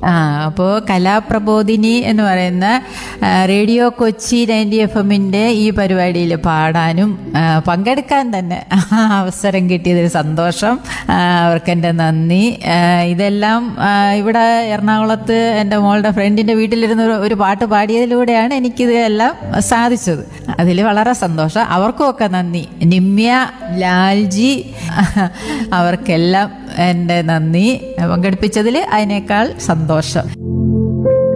ആ അപ്പോൾ കലാപ്രബോധിനി എന്ന് പറയുന്ന ആ, റേഡിയോ കൊച്ചി നയൻറ്റി എഫ് എമ്മിൻ്റെ ഈ പരിപാടിയിൽ പാടാനും ആ, പങ്കെടുക്കാൻ തന്നെ അവസരം കിട്ടിയതിൽ സന്തോഷം ആ, അവർക്കെൻ്റെ നന്ദി ആ, ഇതെല്ലാം ആ, ഇവിടെ എറണാകുളത്ത് എൻ്റെ മോളുടെ ഫ്രണ്ടിൻ്റെ വീട്ടിലിരുന്ന് ഒരു- ഒരു പാട്ട് പാടിയതിലൂടെയാണ് എനിക്കിത് എല്ലാം സാധിച്ചത് അതിൽ വളരെ സന്തോഷം അവർക്കും ഒക്കെ നന്ദി നിമ്യ ലാൽജി അവർക്കെല്ലാം എൻ്റെ നന്ദി പങ്കെടുപ്പിച്ചതിൽ അതിനേക്കാൾ സന്തോഷം